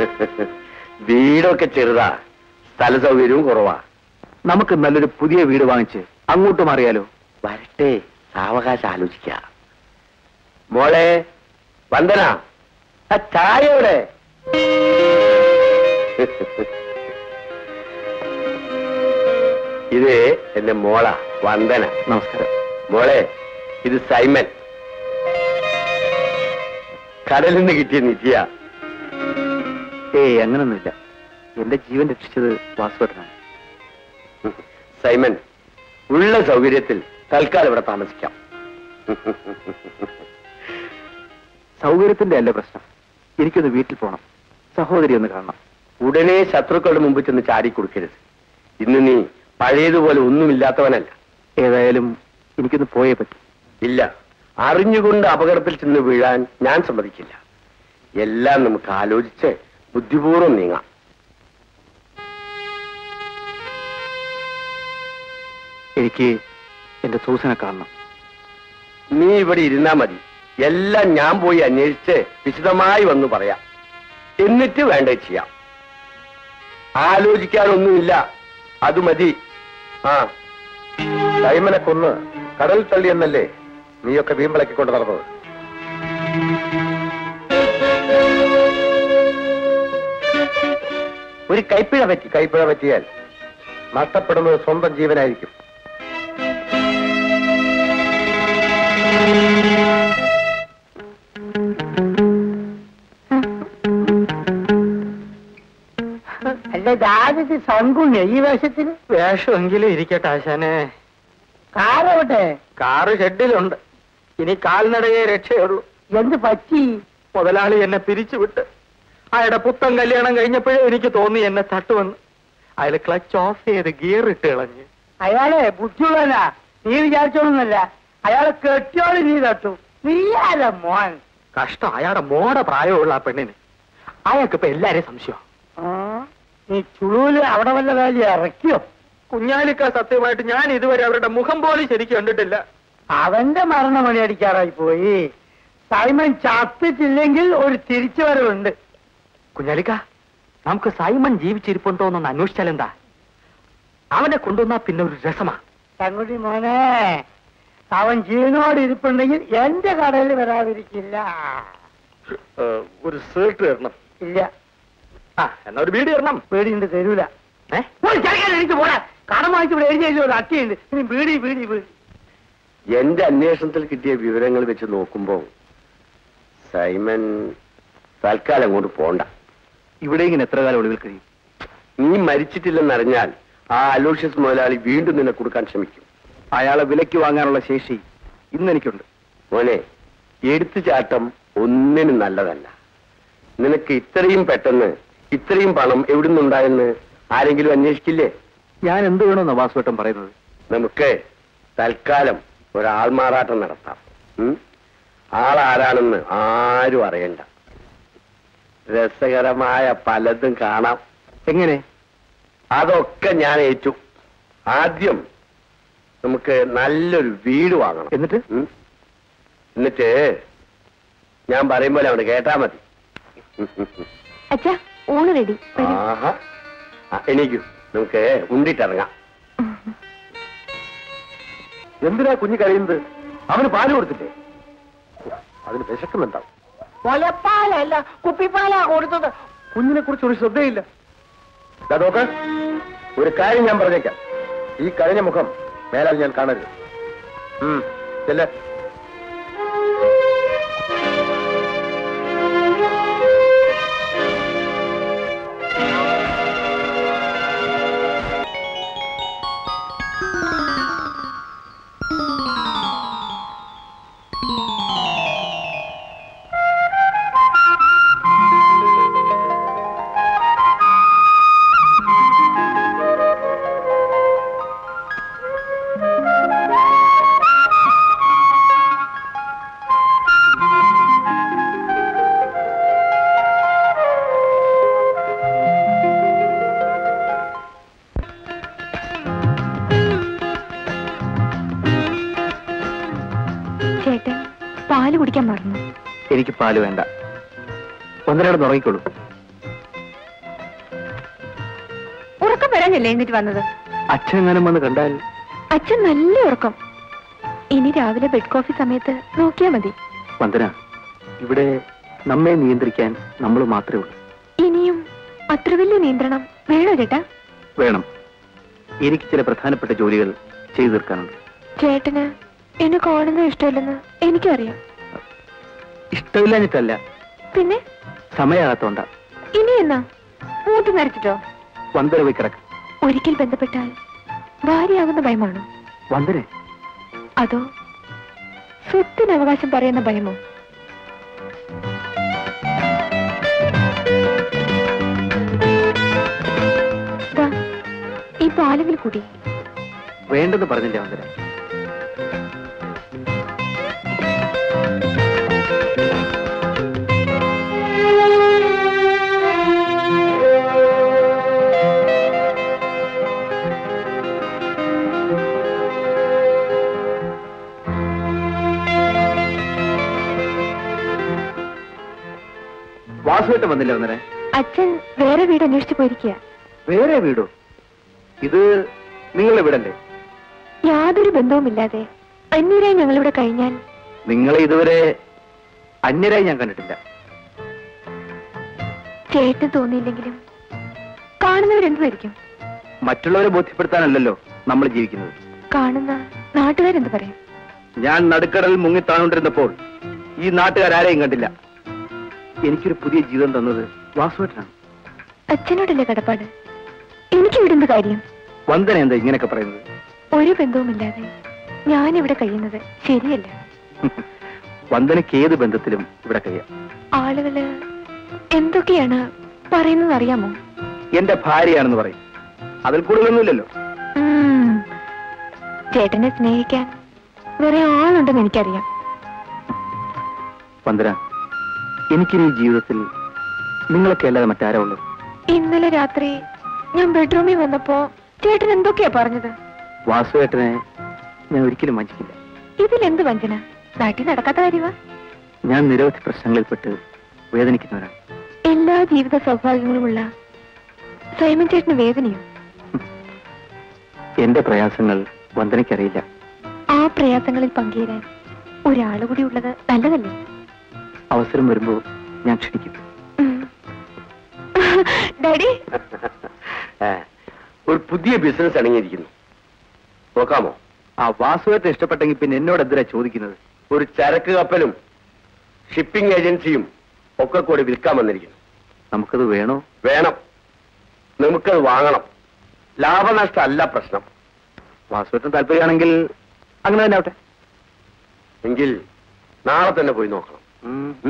വീടൊക്കെ ചെറുതാ സ്ഥല സൗകര്യവും കുറവാ നമുക്ക് നല്ലൊരു പുതിയ വീട് വാങ്ങിച്ച് അങ്ങോട്ട് മാറിയാലോ വരട്ടെ സാവകാശം ആലോചിക്ക മോളെ വന്ദന ആ ചായ എവിടെ ഇത് എന്റെ മോള വന്ദന നമസ്കാരം മോളെ ഇത് സൈമൻ കടലിൽ നിന്ന് കിട്ടിയ നിത്യ ഏയ് അങ്ങനൊന്നുമില്ല എന്റെ ജീവൻ രക്ഷിച്ചത് വാസുവേട്ടനാണ് സൈമൻ ഉള്ള സൗകര്യത്തിൽ തൽക്കാലം ഇവിടെ താമസിക്കാം സൗകര്യത്തിന്റെ അല്ല പ്രശ്നം എനിക്കൊന്ന് വീട്ടിൽ പോകണം സഹോദരി ഒന്ന് കാണണം ഉടനെ ശത്രുക്കളുടെ മുമ്പിൽ ചെന്ന് ചാടി കൊടുക്കരുത് ഇന്ന് നീ പഴയതുപോലെ ഒന്നുമില്ലാത്തവനല്ല ഏതായാലും എനിക്കൊന്ന് പോയേ പറ്റും ഇല്ല അറിഞ്ഞുകൊണ്ട് അപകടത്തിൽ ചെന്ന് വീഴാൻ ഞാൻ സമ്മതിക്കില്ല എല്ലാം നമുക്ക് ആലോചിച്ച് ബുദ്ധിപൂർവ്വം നീങ്ങാം എനിക്ക് എന്റെ സൂസനെ കാണണം നീ ഇവിടെ ഇരുന്നാ മതി എല്ലാം ഞാൻ പോയി അന്വേഷിച്ച് വിശദമായി വന്ന് പറയാം എന്നിട്ട് വേണ്ട ചെയ്യാം ആലോചിക്കാനൊന്നുമില്ല അത് മതി ആ സൈമനെ കൊന്ന് കടൽ തള്ളി എന്നല്ലേ നീയൊക്കെ വീമ്പളക്കിക്കൊണ്ട് നടന്നത് ഒരു കൈപ്പിഴ പറ്റി കൈപ്പിഴ പറ്റിയാൽ നഷ്ടപ്പെടുന്നത് സ്വന്തം ജീവനായിരിക്കും അല്ല ഇതാദ്യത്തെ സങ്കുണ്യ ഈ വേഷത്തിന് വേഷമെങ്കിലും ഇരിക്കട്ടെ ആശാനെ കാറോട്ടെ കാറ് ഷെഡിലുണ്ട് ഇനി കാൽനടയെ രക്ഷയുള്ളൂ എന്ത് പറ്റി മുതലാളി എന്നെ പിരിച്ചുവിട്ട് അയാളുടെ പുത്തൻ കല്യാണം കഴിഞ്ഞപ്പോഴേ എനിക്ക് തോന്നി എന്നെ തട്ടുവന്ന് അയാൾ ക്ലച്ച് ഓഫ് ചെയ്ത് ഗിയർ ഇട്ട് കളഞ്ഞ് അയാളെ ബുദ്ധിയുള്ളവനാ നീ വിചാരിച്ചോളൊന്നല്ല അയാളെ കെട്ടിയോളി നീ തട്ടു നീയാല മോൻ കഷ്ടം അയാളുടെ മോടെ പ്രായമുള്ള ആ പെണ്ണിന് അയാൾക്ക് ഇപ്പൊ എല്ലാരെയും സംശയം ആ, നീ ചുളൂല് അവിടെ വല്ല വേലി ഇറക്കിയോ കുഞ്ഞാലിക്ക സത്യമായിട്ട് ഞാൻ ഇതുവരെ അവരുടെ മുഖം പോലും ശരിക്കും കണ്ടിട്ടില്ല അവന്റെ മരണമണി അടിക്കാറായി പോയി സൈമൻ ചത്തിട്ടില്ലെങ്കിൽ ഒരു തിരിച്ചുവരവുണ്ട് കുഞ്ഞാലിക്ക നമുക്ക് സൈമൺ ജീവിച്ചിരിപ്പുണ്ടോ എന്നൊന്ന് അന്വേഷിച്ചാലെന്താ അവനെ കൊണ്ടുവന്നാ പിന്നെ ഒരു രസമാ തങ്കുട്ടി മോനെ അവൻ ജീവനോട് ഇരിപ്പുണ്ടെങ്കിൽ എന്റെ കടയിൽ വരാതിരിക്കില്ല ഒരു സേർട്ട് തരണം ഇല്ല ആ എന്നാ ഒരു വീട് തരണം പേടിയുണ്ട് തരൂല ഏ പോയി ചരക്കാൻ എനിക്ക് പോടാ കടം വാങ്ങിച്ച് ഇവിടെ എഴുതി എഴുതി ഒരു അട്ടിയുണ്ട് ഇനി വീടി വീടി വീടി എന്റെ അന്വേഷണത്തിൽ കിട്ടിയ വിവരങ്ങൾ വെച്ച് നോക്കുമ്പോ സൈമൻ തൽക്കാലം അങ്ങോട്ട് പോണ്ട ഇവിടെ ഇങ്ങനെ എത്ര കാലം ഒളിവിൽ കഴിയും നീ മരിച്ചിട്ടില്ലെന്നറിഞ്ഞാൽ ആ അലോഷ്യസ് മുതലാളി വീണ്ടും നിന്നെ കൊടുക്കാൻ ശ്രമിക്കും അയാളെ വിലയ്ക്ക് വാങ്ങാനുള്ള ശേഷി ഇന്ന് എനിക്കുണ്ട് മോനെ എടുത്തുചാട്ടം ഒന്നിനും നല്ലതല്ല നിനക്ക് ഇത്രയും പെട്ടെന്ന് ഇത്രയും പണം എവിടുന്നുണ്ടായെന്ന് ആരെങ്കിലും അന്വേഷിക്കില്ലേ ഞാൻ എന്ത് വേണമെന്ന് വാസുവേട്ടൻ പറയുന്നത് നമുക്ക് തൽക്കാലം ഒരാൾമാറാട്ടം നടത്താം ഉം? ആളാരാണെന്ന് ആരും അറിയണ്ട രസകരമായ പലതും കാണാം എങ്ങനെ അതൊക്കെ ഞാൻ ഏറ്റു ആദ്യം നമുക്ക് നല്ലൊരു വീട് വാങ്ങണം എന്നിട്ട് ഉം? എന്നിട്ട് ഞാൻ പറയുമ്പോൾ അവിടെ കേട്ടാ മതി അച്ഛാ ഊണ് റെഡി ആഹാ ആ, എണീക്കൂ നമുക്ക് ഉണ്ടിട്ടിറങ്ങാം എന്തിനാ കുഞ്ഞ് കഴിയുന്നത് അവന് പാല് കൊടുത്തില്ലേ അതിന് വിശക്കുന്നുണ്ടാവും മുലപ്പാലല്ല കുപ്പിപ്പാലാ കൊടുത്തത് കുഞ്ഞിനെ കുറിച്ച് ഒരു ശ്രദ്ധയില്ല ദാ നോക്ക് ഒരു കാര്യം ഞാൻ പറഞ്ഞേക്കാം ഈ കഴിഞ്ഞ മുഖം മേലാൽ ഞാൻ കാണരുത് ഉം, ചെല്ല്. ചേട്ടൻ പാല് കുടിക്കാൻ മറന്നു എനിക്ക് പാല് വേണ്ട ഒന്നരയോടെ തുടങ്ങിക്കോളൂ പറയാനല്ലേ എന്നിട്ട് വന്നത് അച്ഛനെങ്ങാനും വന്ന് കണ്ടാൽ അച്ഛൻ നല്ല ഉറക്കം ഇനി രാവിലെ ബെഡ് കോഫി സമയത്ത് നോക്കിയാ മതി വന്ദന ഇവിടെ നമ്മെ നിയന്ത്രിക്കാൻ നമ്മൾ മാത്രമേ ഉള്ളൂ ഇനിയും അത്ര വലിയ നിയന്ത്രണം വേണോ ചേട്ടാ വേണം എനിക്ക് ചില പ്രധാനപ്പെട്ട ജോലികൾ ചെയ്തു തീർക്കാനുണ്ട് ചേട്ടന് എന്നെ കാണുന്നത് ഇഷ്ടമില്ലെന്ന് എനിക്കറിയാം ഇഷ്ടമില്ലാഞ്ഞിട്ടല്ല പിന്നെ സമയമാകത്തോണ്ട ഇനി എന്നാ മൂത്ത് നരച്ചിട്ടോ വന്ദന പോയി കിടക്ക് ഒരിക്കൽ ബന്ധപ്പെട്ടാൽ ഭാര്യയാകുന്ന ഭയമാണോ വന്ദനെ അതോ സ്വത്തിന് അവകാശം പറയുന്ന ഭയമോ ദാ, ഈ പാലെങ്കിൽ കൂടി വേണ്ടെന്ന് പറഞ്ഞില്ല വന്ദന വാസുവേട്ടൻ വന്നില്ല വന്ദന അച്ഛൻ വേറെ വീട് അന്വേഷിച്ചു പോയിരിക്കുക വേറെ വീടോ ഇത് നിങ്ങളുടെ വീടല്ലേ യാതൊരു ബന്ധവുമില്ലാതെ അന്യരായി ഞങ്ങളിവിടെ കഴിഞ്ഞാൽ നിങ്ങളെ ഇതുവരെ അന്യരായി ഞാൻ കണ്ടിട്ടില്ല ചേട്ടന് തോന്നിയില്ലെങ്കിലും കാണുന്നവരെന്ത് ധരിക്കും മറ്റുള്ളവരെ ബോധ്യപ്പെടുത്താനല്ലല്ലോ നമ്മൾ ജീവിക്കുന്നത് കാണുന്ന നാട്ടുകാരെന്ത് പറയും ഞാൻ നടുക്കടലിൽ മുങ്ങിത്താണോണ്ടിരുന്നപ്പോൾ ഈ നാട്ടുകാരാരെയും കണ്ടില്ല എനിക്കൊരു പുതിയ ജീവിതം തന്നത് വാസുവേട്ടനാണ് അച്ഛനോടല്ലേ കടപ്പാട് എനിക്ക് ഇവിടുന്ന് കാര്യം വന്ദന എന്താ ഇങ്ങനെയൊക്കെ പറയുന്നത് ഒരു ബന്ധവുമില്ലാതെ ഞാനിവിടെ കഴിയുന്നത് ശരിയല്ല വന്ദനയ്ക്ക് ഏത് ബന്ധത്തിലും ഇവിടെ കഴിയാം ആളുകള് എന്തൊക്കെയാണ് പറയുന്നത് അറിയാമോ എന്റെ ഭാര്യയാണെന്ന് പറയും അതിൽ കൂടുതലൊന്നുമില്ലല്ലോ ഉം. ചേട്ടനെ സ്നേഹിക്കാൻ വേറെ ആളുണ്ടെന്ന് എനിക്കറിയാം വന്ദന എനിക്കിനി ഈ ജീവിതത്തിൽ നിങ്ങളൊക്കെ അല്ലാതെ മറ്റാരാ ഉള്ളത് ഇന്നലെ രാത്രി ഞാൻ ബെഡ്റൂമിൽ വന്നപ്പോ ചേട്ടൻ എന്തൊക്കെയാ പറഞ്ഞത് വാസുവേട്ടനെ ഞാൻ ഒരിക്കലും വഞ്ചിക്കില്ല ഇതിലെന്ത് വഞ്ചന നാട്ടിൽ നടക്കാത്ത കാര്യമാ ഞാൻ നിരവധി പ്രശ്നങ്ങളിൽപ്പെട്ട് വേദനിക്കുന്നവരാണ് എല്ലാ ജീവിത സൗഭാഗ്യങ്ങളുമുള്ള സൈമൻ ചേട്ടന് വേദനയോ എന്റെ പ്രയാസങ്ങൾ വന്ദനയ്ക്കറിയില്ല ആ പ്രയാസങ്ങളിൽ പങ്കുചേരാൻ ഒരാൾ കൂടി ഉള്ളത് നല്ലതല്ലേ അവസരം വരുമ്പോൾ ഞാൻ ക്ഷണിക്കും ഉം. ഡാഡി ഒരു പുതിയ ബിസിനസ് അടങ്ങിയിരിക്കുന്നു നോക്കാമോ ആ വാസുവേട്ടൻ ഇഷ്ടപ്പെട്ടെങ്കിൽ പിന്നെ എന്നോട് എന്തിനാ ചോദിക്കുന്നത് ഒരു ചരക്ക് കപ്പലും ഷിപ്പിംഗ് ഏജൻസിയും ഒക്കെ കൂടി വിൽക്കാൻ വന്നിരിക്കുന്നു നമുക്കത് വേണോ വേണം നമുക്കത് വാങ്ങണം ലാഭനഷ്ടം അല്ല പ്രശ്നം വാസുവേട്ടൻ താല്പര്യമാണെങ്കിൽ അങ്ങനെ തന്നെ ആവട്ടെ എങ്കിൽ നാളെ തന്നെ പോയി നോക്കണം ഉം. ഉം?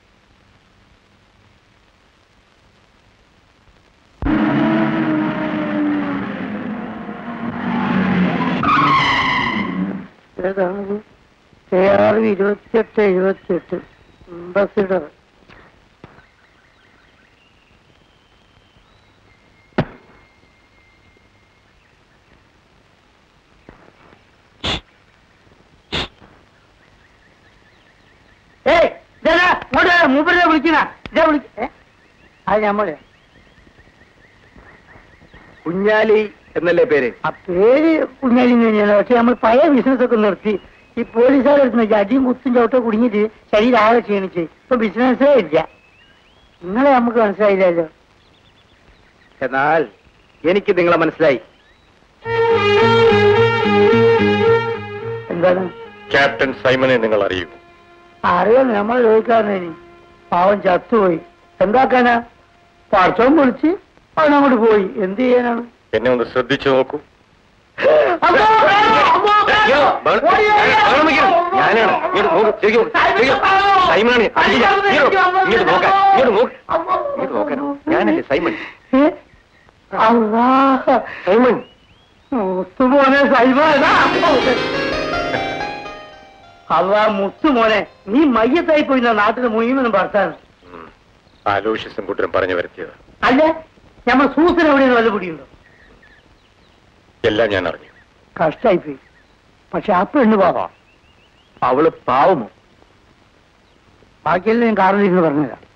ഏതാണ് കെ ആർ ഇരുപത്തിയെട്ട് എഴുപത്തിയെട്ട് അംബാസിഡർ ഏയ് ഇതെടാ, ഇങ്ങോട്ട് വാ, മൂപ്പരെ വിളിക്കണ ഇതാ വിളിക്ക ഏ? അത് ഞമ്മള് കുഞ്ഞാലി എന്നല്ലേ പേര് ആ പേര് കുഞ്ഞാലി തന്നെയാണ് പക്ഷെ നമ്മൾ പഴയ ബിസിനസ് ഒക്കെ നിർത്തി ഈ പോലീസുകാരെടുത്ത് നോക്കി അടിയും കുത്തും ചവിട്ടോ കുടുങ്ങിയിട്ട് ശരീരം ആകെ ക്ഷീണിച്ച് ഇപ്പൊ ബിസിനസ്സേ ഇല്ല നിങ്ങളെ നമുക്ക് മനസ്സിലായില്ലല്ലോ എന്നാൽ എനിക്ക് നിങ്ങളെ മനസ്സിലായി എന്താണ് ക്യാപ്റ്റൻ സൈമനെ നിങ്ങൾ അറിയൂ അറിയാം നമ്മൾ ചോദിക്കാറുണ്ടേനി പാവം ചത്തുപോയി എന്താക്കാനാ പടച്ചോൻ വിളിച്ച് അവനങ്ങോട്ട് പോയി എന്ത് ചെയ്യാനാണ് എന്നെ ഒന്ന് ശ്രദ്ധിച്ചു നോക്കൂ അമ്മോ! അമ്മോ! അയ്യോ, ബഹളം- ഓടിയോ! ബഹളം വെക്കരുത്. ഞാനാണ്. ഇങ്ങോട്ട് നോക്ക്. ശരിക്കും. ശരിക്കും. സൈമണാണ്. അടിയില്ല. ഇങ്ങോട്ട് ഇങ്ങോട്ട് നോക്കാൻ. ഇങ്ങോട്ട് നോക്ക്. ഇങ്ങോട്ട് നോക്കാനോ? ഞാനല്ലേ സൈമൺ ഏ? അല്ലാ സൈമൺ മുത്തുമോനെ സൈമാനാ അല്ലാ മുത്തുമോനെ നീ മയ്യത്തായി പോയി നാട്ടിൽ മുഴുവനും ഭർത്താവ് ഉം. ആലോഷ്യസും കൂട്ടരും പറഞ്ഞു വരുത്തിയത് അല്ല ഞമ്മ സൂസന എവിടെയും വല്ല പിടിയുണ്ടോ എല്ലാം ഞാൻ അറിഞ്ഞു കഷ്ടായി പോയി പക്ഷെ ആ പെണ്ണ് പാവാ അവള് പാവമോ ബാക്കിയെല്ലാം ഞാൻ കാറിലിരുന്ന് പറഞ്ഞുതരാം